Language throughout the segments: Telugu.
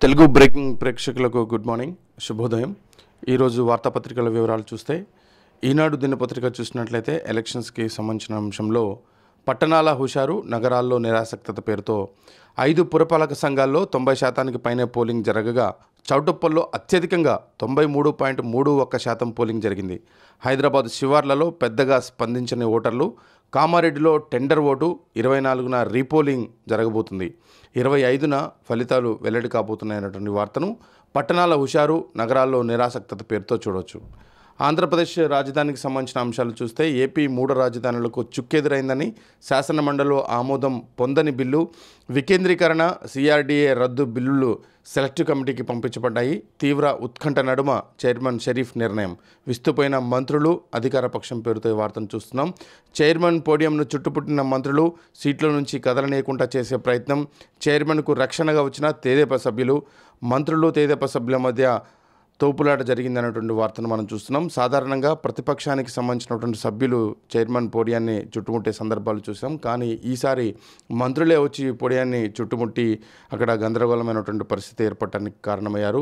తెలుగు బ్రేకింగ్ ప్రేక్షకులకు గుడ్ మార్నింగ్ శుభోదయం ఈరోజు వార్తాపత్రికల వివరాలు చూస్తే ఈనాడు దినపత్రిక చూసినట్లయితే ఎలక్షన్స్కి సంబంధించిన అంశంలో పట్టణాల హుషారు నగరాల్లో నిరాసక్తత పేరుతో ఐదు పురపాలక సంఘాల్లో తొంభై శాతానికి పైనే పోలింగ్ జరగగా చౌటుప్పల్లో అత్యధికంగా తొంభై మూడు పాయింట్ మూడు ఒక్క శాతం పోలింగ్ జరిగింది హైదరాబాద్ శివార్లలో పెద్దగా స్పందించని ఓటర్లు కామారెడ్డిలో టెండర్ ఓటు ఇరవై నాలుగున రీపోలింగ్ జరగబోతుంది ఇరవై ఐదున ఫలితాలు వెల్లడి కాబోతున్నాయన్నటువంటి వార్తను పట్టణాల హుషారు నగరాల్లో నిరాసక్తత పేరుతో చూడవచ్చు ఆంధ్రప్రదేశ్ రాజధానికి సంబంధించిన అంశాలు చూస్తే ఏపీ మూడు రాజధానులకు చుక్కెదురైందని శాసనమండలిలో ఆమోదం పొందని బిల్లు వికేంద్రీకరణ సిఆర్డీఏ రద్దు బిల్లులు సెలెక్ట్ కమిటీకి పంపించబడ్డాయి తీవ్ర ఉత్కంఠ నడుమ చైర్మన్ షరీఫ్ నిర్ణయం విస్తుపోయిన మంత్రులు అధికార పక్షం పేరుతో ఈ వార్తను చూస్తున్నాం చైర్మన్ పోడియంను చుట్టుపుట్టిన మంత్రులు సీట్ల నుంచి కదలనీయకుండా చేసే ప్రయత్నం చైర్మన్కు రక్షణగా వచ్చిన తేదేపా సభ్యులు మంత్రులు తేదేపా సభ్యుల మధ్య తోపులాట జరిగిందనేటువంటి వార్తను మనం చూస్తున్నాం సాధారణంగా ప్రతిపక్షానికి సంబంధించినటువంటి సభ్యులు చైర్మన్ పోడియాన్ని చుట్టుముట్టే సందర్భాలు చూసాం కానీ ఈసారి మంత్రులే వచ్చి పోడియాన్ని చుట్టుముట్టి అక్కడ గందరగోళమైనటువంటి పరిస్థితి ఏర్పడటానికి కారణమయ్యారు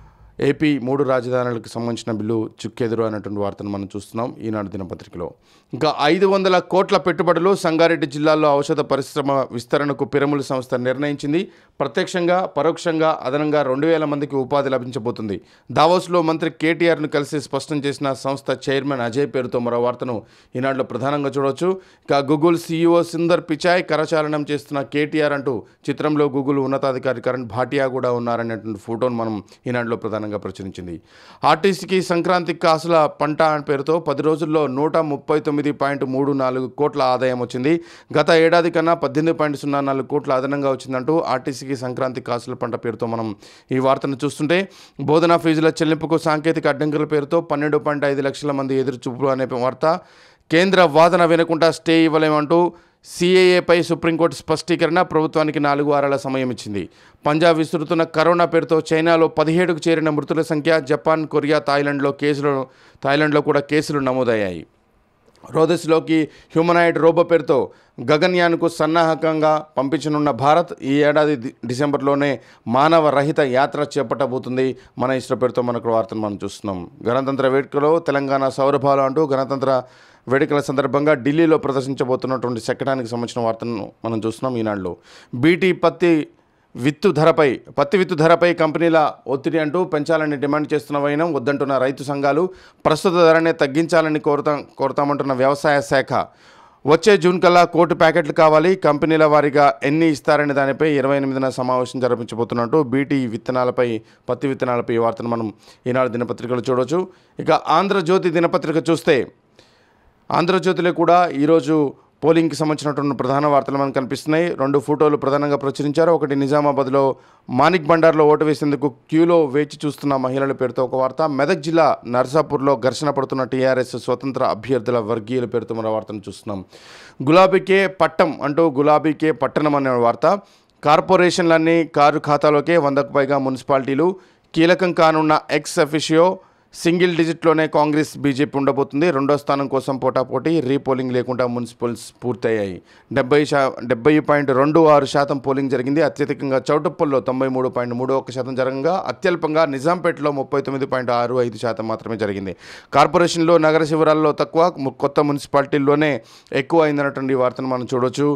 ఏపీ మూడు రాజధానులకు సంబంధించిన బిల్లు చుక్కెదురు అనేటువంటి వార్తను మనం చూస్తున్నాం ఈనాడు దినపత్రికలో ఇంకా ఐదు వందల కోట్ల పెట్టుబడులు సంగారెడ్డి జిల్లాలో ఔషధ పరిశ్రమ విస్తరణకు పిరముల సంస్థ నిర్ణయించింది ప్రత్యక్షంగా పరోక్షంగా అదనంగా రెండు వేల మందికి ఉపాధి లభించబోతుంది దావోస్లో మంత్రి కేటీఆర్ను కలిసి స్పష్టం చేసిన సంస్థ చైర్మన్ అజయ్ పేరుతో మరో వార్తను ఈనాడులో ప్రధానంగా చూడవచ్చు ఇక గూగుల్ సీఈఓ సుందర్ పిచాయ్ కరచాలనం చేస్తున్న కేటీఆర్ అంటూ చిత్రంలో గూగుల్ ఉన్నతాధికారి కరణ్ భాటియా కూడా ఉన్నారనేటువంటి ఫోటోను మనం ఈనాడులో ప్రధానంగా ప్రచురించింది ఆర్టీసీకి సంక్రాంతి కాసుల పంట అనే పేరుతో పది రోజుల్లో నూట ముప్పై తొమ్మిది పాయింట్ మూడు నాలుగు కోట్ల ఆదాయం వచ్చింది గత ఏడాది కన్నా పద్దెనిమిది పాయింట్ సున్నా నాలుగు కోట్ల అదనంగా వచ్చిందంటూ ఆర్టీసీకి సంక్రాంతి కాసుల పంట పేరుతో మనం ఈ వార్తను చూస్తుంటే బోధనా ఫీజుల చెల్లింపుకు సాంకేతిక అడ్డంకుల పేరుతో పన్నెండు పాయింట్ ఐదు లక్షల మంది ఎదురుచూపులు అనే వార్త కేంద్ర వాదన వినకుండా స్టే ఇవ్వలేమంటూ సిఏఏపై సుప్రీంకోర్టు స్పష్టీకరణ ప్రభుత్వానికి నాలుగు వారాల సమయం ఇచ్చింది పంజాబ్ విస్తృతున్న కరోనా పేరుతో చైనాలో పదిహేడుకు చేరిన మృతుల సంఖ్య జపాన్ కొరియా థాయిలాండ్లో కేసులు థాయిలాండ్లో కూడా కేసులు నమోదయ్యాయి రోదస్లోకి హ్యూమనాయిడ్ రోబో పేరుతో గగన్యాన్కు సన్నాహకంగా పంపించనున్న భారత్ ఈ ఏడాది ది- డిసెంబర్లోనే మానవ రహిత యాత్ర చేపట్టబోతుంది మన ఇస్రో పేరుతో మనకు వార్తను మనం చూస్తున్నాం గణతంత్ర వేడుకలో తెలంగాణ సౌరభాలు అంటూ గణతంత్ర వేడుకల సందర్భంగా ఢిల్లీలో ప్రదర్శించబోతున్నటువంటి శకటానికి సంబంధించిన వార్తను మనం చూస్తున్నాం ఈనాడులో బీటీ పత్తి విత్తు ధరపై పత్తి విత్తు ధరపై కంపెనీల ఒత్తిడి అంటూ పెంచాలని డిమాండ్ చేస్తున్న వైనం వద్దంటున్న రైతు సంఘాలు ప్రస్తుత ధరనే తగ్గించాలని కోరుతాం కోరుతామంటున్న వ్యవసాయ శాఖ వచ్చే జూన్ కల్లా కోటి ప్యాకెట్లు కావాలి కంపెనీల వారీగా ఎన్ని ఇస్తారనే దానిపై ఇరవై ఎనిమిదిన సమావేశం జరిపించబోతున్నట్టు బీటీ విత్తనాలపై పత్తి విత్తనాలపై ఈ వార్తను మనం ఈనాడు దినపత్రికలో చూడవచ్చు ఇక ఆంధ్రజ్యోతి దినపత్రిక చూస్తే ఆంధ్రజ్యోతిలో కూడా ఈరోజు పోలింగ్కి సంబంధించినటువంటి ప్రధాన వార్తలు మనకు కనిపిస్తున్నాయి రెండు ఫోటోలు ప్రధానంగా ప్రచురించారు ఒకటి నిజామాబాద్లో మానిక్ బండార్లో ఓటు వేసేందుకు క్యూలో వేచి చూస్తున్న మహిళల పేరుతో ఒక వార్త మెదక్ జిల్లా నర్సాపూర్లో ఘర్షణ పడుతున్న టీఆర్ఎస్ స్వతంత్ర అభ్యర్థుల వర్గీయుల పేరుతో మరో వార్తను చూస్తున్నాం గులాబీకే పట్టం అంటూ గులాబీకే పట్టణం అనే వార్త కార్పొరేషన్లన్నీ కారు ఖాతాలోకే వందకు పైగా మున్సిపాలిటీలు కీలకం కానున్న ఎక్స్ అఫిషియో సింగిల్ డిజిట్లోనే కాంగ్రెస్ బీజేపీ ఉండబోతుంది రెండో స్థానం కోసం పోటాపోటీ రీపోలింగ్ లేకుండా మున్సిపల్స్ పూర్తయ్యాయి డెబ్బై శా డెబ్బై పాయింట్ రెండు ఆరు శాతం పోలింగ్ జరిగింది అత్యధికంగా చౌటుప్పల్లో తొంభై మూడు పాయింట్ మూడు ఒక శాతం జరగగా అత్యల్పంగా నిజాంపేటలో ముప్పై తొమ్మిది పాయింట్ ఆరు ఐదు శాతం మాత్రమే జరిగింది కార్పొరేషన్లో నగర శిబిరాల్లో తక్కువ ము- కొత్త మున్సిపాలిటీల్లోనే ఎక్కువ అయిందన్నటువంటి ఈ వార్తను మనం చూడొచ్చు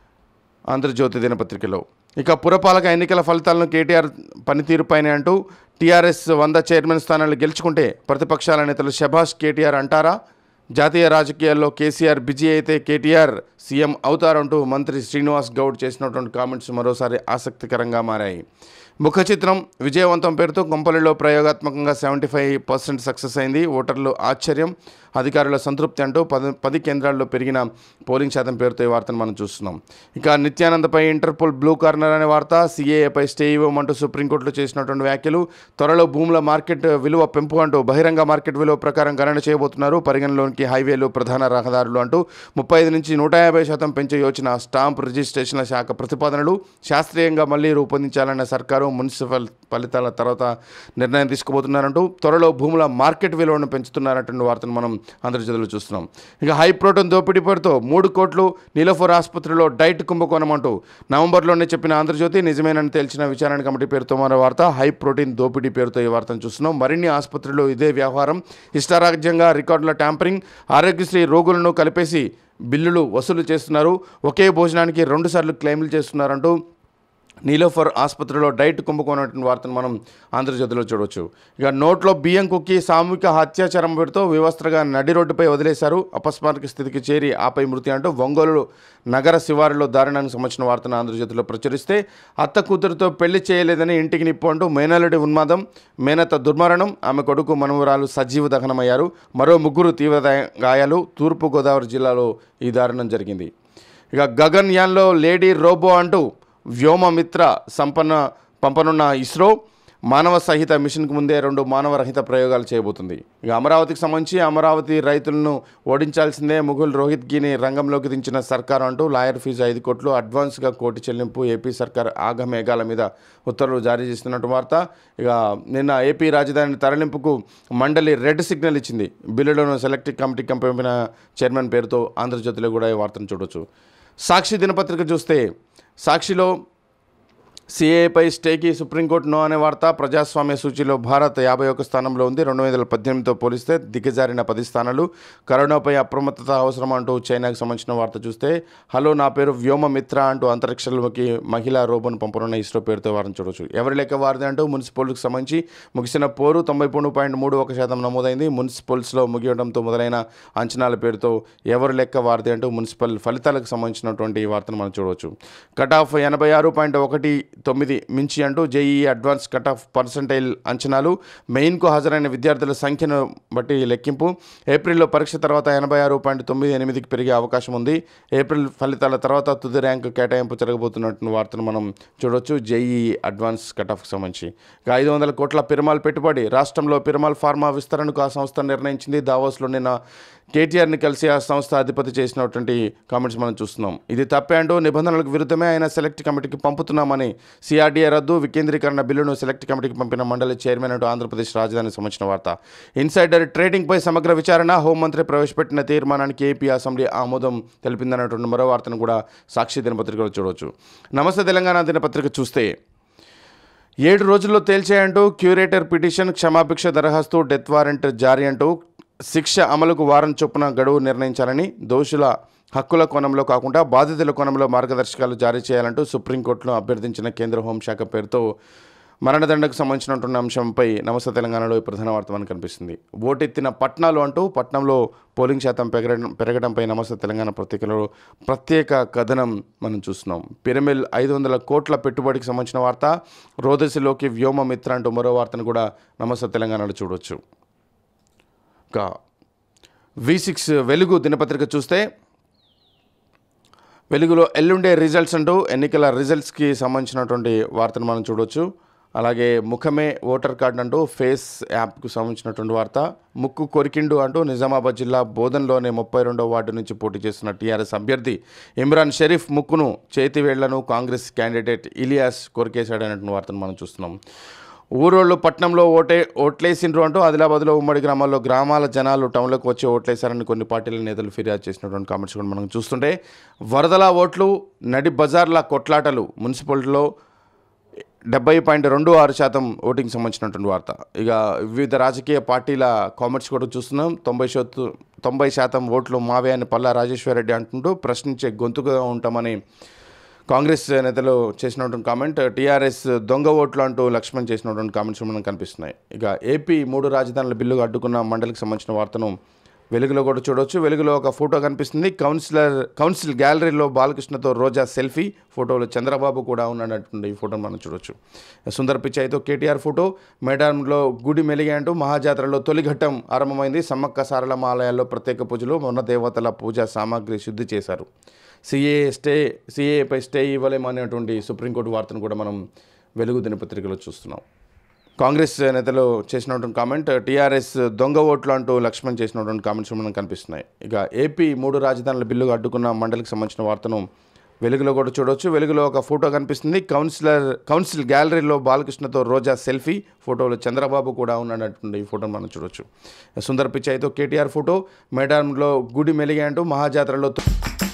ఆంధ్రజ్యోతి దినపత్రికలో ఇక పురపాలక ఎన్నికల ఫలితాలను కేటీఆర్ పనితీరుపైనే అంటూ టీఆర్ఎస్ వంద చైర్మన్ స్థానాలు గెలుచుకుంటే ప్రతిపక్షాల నేతలు శభాష్ కేటీఆర్ అంటారా జాతీయ రాజకీయాల్లో కేసీఆర్ బిజీ అయితే కేటీఆర్ సీఎం అవుతారంటూ మంత్రి శ్రీనివాస్ గౌడ్ చేసినటువంటి కామెంట్స్ మరోసారి ఆసక్తికరంగా మారాయి ముఖ చిత్రం విజయవంతం పేరుతో కొంపల్లిలో ప్రయోగాత్మకంగా సెవెంటీ ఫైవ్ పర్సెంట్ సక్సెస్ అయింది ఓటర్లు ఆశ్చర్యం అధికారుల సంతృప్తి అంటూ పది పది కేంద్రాల్లో పెరిగిన పోలింగ్ శాతం పేరుతో ఈ వార్తను మనం చూస్తున్నాం ఇక నిత్యానందపై ఇంటర్పోల్ బ్లూ కార్నర్ అనే వార్త సీఏఏపై స్టే ఇవ్వమంటూ సుప్రీంకోర్టులో చేసినటువంటి వ్యాఖ్యలు త్వరలో భూముల మార్కెట్ విలువ పెంపు అంటూ బహిరంగ మార్కెట్ విలువ ప్రకారం గణన చేయబోతున్నారు పరిగణలోనికి హైవేలు ప్రధాన రహదారులు అంటూ ముప్పై ఐదు నుంచి నూట యాభై శాతం పెంచే యోచన స్టాంప్ రిజిస్ట్రేషన్ల శాఖ ప్రతిపాదనలు శాస్త్రీయంగా మళ్లీ రూపొందించాలన్న సర్కారు మున్సిపల్ ఫలితాల తర్వాత నిర్ణయం తీసుకోబోతున్నారంటూ త్వరలో భూముల మార్కెట్ విలువను పెంచుతున్నారటువంటి వార్తను మనం ఆంధ్రజ్యోతిలో చూస్తున్నాం ఇక హై ప్రోటీన్ దోపిడీ పేరుతో మూడు కోట్లు నీలఫోర్ ఆసుపత్రిలో డైట్ కుంభకోణం అంటూ నవంబర్లోనే చెప్పిన ఆంధ్రజ్యోతి నిజమేనని తేల్చిన విచారణ కమిటీ పేరుతో మరో వార్త హై ప్రోటీన్ దోపిడీ పేరుతో ఈ వార్తను చూస్తున్నాం మరిన్ని ఆసుపత్రుల్లో ఇదే వ్యవహారం ఇష్టారాజ్యంగా రికార్డుల ట్యాంపరింగ్ ఆరోగ్యశ్రీ రోగులను కలిపేసి బిల్లులు వసూలు చేస్తున్నారు ఒకే భోజనానికి రెండుసార్లు క్లెయిమ్లు చేస్తున్నారంటూ నీలోఫర్ ఆసుపత్రిలో డైట్ కుంభకోనటువంటి వార్తను మనం ఆంధ్రజ్యోతిలో చూడవచ్చు ఇక నోట్లో బియ్యం కుక్కి సామూహిక అత్యాచారం పేరుతో వివస్త్రగా నడి రోడ్డుపై వదిలేశారు అపస్మారక స్థితికి చేరి ఆపై మృతి అంటూ ఒంగోలు నగర శివారులో దారుణానికి సంబంధించిన వార్తను ఆంధ్రజ్యోతిలో ప్రచురిస్తే అత్త కూతురుతో పెళ్లి చేయలేదని ఇంటికి నిప్పు అంటూ మేనల్లుడి ఉన్మాదం మేనత్త దుర్మరణం ఆమె కొడుకు మనవరాలు సజీవ దహనమయ్యారు మరో ముగ్గురు తీవ్ర దా- గాయాలు తూర్పుగోదావరి జిల్లాలో ఈ దారుణం జరిగింది ఇక గగన్ యాన్లో లేడీ రోబో అంటూ వ్యోమమిత్ర సంపన్న పంపనున్న ఇస్రో మానవ సహిత మిషన్కు ముందే రెండు మానవ రహిత ప్రయోగాలు చేయబోతుంది ఇక అమరావతికి సంబంధించి అమరావతి రైతులను ఓడించాల్సిందే ముగుల్ రోహిత్ గిని రంగంలోకి దించిన సర్కారు అంటూ లాయర్ ఫీజు ఐదు కోట్లు అడ్వాన్స్గా కోటి చెల్లింపు ఏపీ సర్కార్ ఆగమేఘాల మీద ఉత్తర్వులు జారీ చేస్తున్నట్టు వార్త ఇక నిన్న ఏపీ రాజధాని తరలింపుకు మండలి రెడ్ సిగ్నల్ ఇచ్చింది బిల్లులను సెలెక్ట్ కమిటీకి పంపిన చైర్మన్ పేరుతో ఆంధ్రజ్యోతిలో కూడా ఈ వార్తను చూడొచ్చు సాక్షి దినపత్రిక చూస్తే సాక్షిలో సిఏపై స్టేకి సుప్రీంకోర్టు నో అనే వార్త ప్రజాస్వామ్య సూచీలో భారత్ యాభై ఒక్క స్థానంలో ఉంది రెండు వేల పద్దెనిమిదితో పోలిస్తే దిగజారిన పది స్థానాలు కరోనాపై అప్రమత్తత అవసరం అంటూ చైనాకు సంబంధించిన వార్త చూస్తే హలో నా పేరు వ్యోమ మిత్ర అంటూ అంతరిక్షంలోకి మహిళా రోబోను పంపనున్న ఇస్రో పేరుతో వారిని చూడవచ్చు ఎవరి లెక్క వారిది అంటూ మున్సిపల్కి సంబంధించి ముగిసిన పోరు తొంభై మూడు పాయింట్ మూడు ఒక శాతం నమోదైంది మున్సిపల్స్లో ముగియడంతో మొదలైన అంచనాల పేరుతో ఎవరి లెక్క వారిది అంటూ మున్సిపల్ ఫలితాలకు సంబంధించినటువంటి ఈ వార్తను మనం చూడవచ్చు కట్ ఆఫ్ ఎనభై ఆరు పాయింట్ ఒకటి తొమ్మిది మించి అంటూ JEE advance cut off percentile అంచనాలు మెయిన్కు హాజరైన విద్యార్థుల సంఖ్యను బట్టి లెక్కింపు ఏప్రిల్లో పరీక్ష తర్వాత ఎనభై ఆరు పాయింట్ తొమ్మిది ఎనిమిదికి పెరిగే అవకాశం ఉంది ఏప్రిల్ ఫలితాల తర్వాత తుది ర్యాంకు కేటాయింపు జరగబోతున్నట్టు వార్తను మనం చూడొచ్చు జేఈఈ అడ్వాన్స్ కట్ ఆఫ్కి సంబంధించి ఇక ఐదు వందల కోట్ల పిరమాల్ పెట్టుబడి రాష్ట్రంలో పిరమాల్ ఫార్మా విస్తరణకు ఆ సంస్థ నిర్ణయించింది దావోస్లో నిన్న కేటీఆర్ని కలిసి ఆ సంస్థ అధిపతి చేసినటువంటి కామెంట్స్ మనం చూస్తున్నాం ఇది తప్పే అంటూ నిబంధనలకు విరుద్ధమే ఆయన సెలెక్ట్ కమిటీకి పంపుతున్నామని సిఆర్డీఏ రద్దు వికేంద్రీకరణ బిల్లును సెలెక్ట్ కమిటీకి పంపిన మండలి చైర్మన్ అంటూ ఆంధ్రప్రదేశ్ రాజధానికి సంబంధించిన వార్త ఇన్సైడర్ ట్రేడింగ్పై సమగ్ర విచారణ హోంమంత్రి ప్రవేశపెట్టిన తీర్మానానికి ఏపీ అసెంబ్లీ ఆమోదం తెలిపిందన్నటువంటి మరో వార్తను కూడా సాక్షి దినపత్రికలో చూడవచ్చు నమస్తే తెలంగాణ దినపత్రిక చూస్తే ఏడు రోజుల్లో తేల్చేయంటూ క్యూరేటర్ పిటిషన్ క్షమాభిక్ష దరఖాస్తు డెత్ వారెంట్ జారీ అంటూ శిక్ష అమలుకు వారం చొప్పున గడువు నిర్ణయించాలని దోషుల హక్కుల కోణంలో కాకుండా బాధితుల కోణంలో మార్గదర్శకాలు జారీ చేయాలంటూ సుప్రీంకోర్టులో అభ్యర్థించిన కేంద్ర హోంశాఖ పేరుతో మరణదండకు సంబంధించినటువంటి అంశంపై నమస్తే తెలంగాణలో ఈ ప్రధాన వార్త మనకు కనిపిస్తుంది ఓటెత్తిన పట్నాలు అంటూ పట్నంలో పోలింగ్ శాతం పెరగడం పెరగడంపై నమస్తే తెలంగాణ పత్రికలో ప్రత్యేక కథనం మనం చూస్తున్నాం పిరమిల్ ఐదు వందల కోట్ల పెట్టుబడికి సంబంధించిన వార్త రోదసిలోకి వ్యోమ మిత్ర అంటూ మరో వార్తను కూడా నమస్తే తెలంగాణలో చూడవచ్చు ఇంకా వి సిక్స్ వెలుగు దినపత్రిక చూస్తే వెలుగులో ఎల్లుండే రిజల్ట్స్ అంటూ ఎన్నికల రిజల్ట్స్కి సంబంధించినటువంటి వార్తను మనం చూడవచ్చు అలాగే ముఖమే ఓటర్ కార్డు అంటూ ఫేస్ యాప్కు సంబంధించినటువంటి వార్త ముక్కు కొరికిండు అంటూ నిజామాబాద్ జిల్లా బోధన్లోని ముప్పై రెండో వార్డు నుంచి పోటీ చేస్తున్న టీఆర్ఎస్ అభ్యర్థి ఇమ్రాన్ షరీఫ్ ముక్కును చేతివేళ్లను కాంగ్రెస్ క్యాండిడేట్ ఇలియాస్ కొరికేశాడనేటువంటి వార్తను మనం చూస్తున్నాం ఊరోళ్ళు పట్నంలో ఓటే ఓట్లేసిండ్రు అంటూ ఆదిలాబాద్లో ఉమ్మడి గ్రామాల్లో గ్రామాల జనాలు టౌన్లోకి వచ్చి ఓట్లేశారని కొన్ని పార్టీల నేతలు ఫిర్యాదు చేసినటువంటి కామెంట్స్ కూడా మనం చూస్తుంటే వరదల ఓట్లు నడి బజార్ల కొట్లాటలు మున్సిపాలిటీలో డెబ్బై పాయింట్ రెండు ఆరు శాతం ఓటింగ్ సంబంధించినటువంటి వార్త ఇక వివిధ రాజకీయ పార్టీల కామెంట్స్ కూడా చూస్తున్నాం తొంభై శాతం తొంభై శాతం ఓట్లు మావే అని పల్లా రాజేశ్వరరెడ్డి అంటుంటూ ప్రశ్నించే గొంతుగా ఉంటామని కాంగ్రెస్ నేతలు చేసినటువంటి కామెంట్ టీఆర్ఎస్ దొంగ ఓట్లు అంటూ లక్ష్మణ్ చేసినటువంటి కామెంట్స్ మనకు కనిపిస్తున్నాయి ఇక ఏపీ మూడు రాజధానుల బిల్లుగా అడ్డుకున్న మండలికి సంబంధించిన వార్తను వెలుగులో కూడా చూడవచ్చు వెలుగులో ఒక ఫోటో కనిపిస్తుంది కౌన్సిలర్ కౌన్సిల్ గ్యాలరీలో బాలకృష్ణతో రోజా సెల్ఫీ ఫోటోలు చంద్రబాబు కూడా ఉన్నాడటువంటి ఈ ఫోటోను మనం చూస్తుంటే వెలుగులో కూడా చూడవచ్చు వెలుగులో ఒక ఫోటో కనిపిస్తుంది కౌన్సిలర్ కౌన్సిల్ గ్యాలరీలో బాలకృష్ణతో రోజా సెల్ఫీ ఫోటోలు చంద్రబాబు కూడా ఉన్నటువంటి ఈ ఫోటోను మనం చూడొచ్చు సుందర్ పిచ్చాయితో కేటీఆర్ ఫోటో మేడారంలో గుడి మెలిగే అంటూ మహాజాతరలో తొలి ఘట్టం ఆరంభమైంది సమ్మక్క సారలమ్మ ఆలయాల్లో ప్రత్యేక పూజలు మొన్న దేవతల పూజా సామాగ్రి శుద్ధి చేశారు సిఏ స్టే సిఏపై స్టే ఇవ్వలేమనేటువంటి సుప్రీంకోర్టు వార్తను కూడా మనం వెలుగు దినపత్రికలో చూస్తున్నాం కాంగ్రెస్ నేతలు చేసినటువంటి కామెంట్ టీఆర్ఎస్ దొంగ ఓట్లు అంటూ లక్ష్మణ్ చేసినటువంటి కామెంట్స్ మనకు కనిపిస్తున్నాయి ఇక ఏపీ మూడు రాజధానుల బిల్లుగా అడ్డుకున్న మండలికి సంబంధించిన వార్తను వెలుగులో కూడా చూడొచ్చు వెలుగులో ఒక ఫోటో కనిపిస్తుంది కౌన్సిలర్ కౌన్సిల్ గ్యాలరీలో బాలకృష్ణతో రోజా సెల్ఫీ ఫోటోలో చంద్రబాబు కూడా ఉన్నటువంటి ఈ ఫోటోను మనం చూడొచ్చు సుందర్ పిచ్చాయితో కేటీఆర్ ఫోటో మేడారంలో గుడి మెలిగే అంటూ మహాజాతరలో